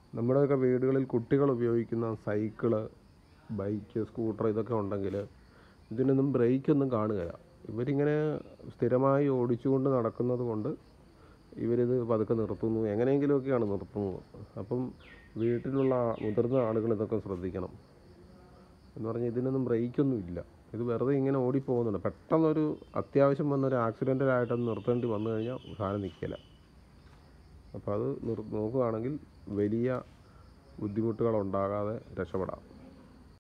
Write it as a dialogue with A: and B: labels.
A: നമ്മുടെയൊക്കെ വീടുകളിൽ കുട്ടികൾ ഉപയോഗിക്കുന്ന സൈക്കിള് ബൈക്ക് സ്കൂട്ടർ ഇതൊക്കെ ഉണ്ടെങ്കിൽ ഇതിനൊന്നും ബ്രേക്കൊന്നും കാണുകയില്ല ഇവരിങ്ങനെ സ്ഥിരമായി ഓടിച്ചുകൊണ്ട് നടക്കുന്നത് കൊണ്ട് ഇവരിത് പതുക്കെ നിർത്തുന്നു എങ്ങനെയെങ്കിലുമൊക്കെയാണ് നിർത്തുന്നത് അപ്പം വീട്ടിലുള്ള മുതിർന്ന ആളുകൾ ഇതൊക്കെ ശ്രദ്ധിക്കണം എന്ന് പറഞ്ഞാൽ ഇതിനൊന്നും ബ്രേക്കൊന്നും ഇല്ല ഇത് വെറുതെ ഇങ്ങനെ ഓടിപ്പോകുന്നുണ്ട് പെട്ടെന്നൊരു അത്യാവശ്യം വന്നൊരു ആക്സിഡൻ്റലായിട്ടൊന്ന് നിർത്തേണ്ടി വന്നു കഴിഞ്ഞാൽ സാധനം നിൽക്കില്ല അപ്പോൾ അത് നിർ നോക്കുകയാണെങ്കിൽ വലിയ ബുദ്ധിമുട്ടുകൾ ഉണ്ടാകാതെ രക്ഷപ്പെടാം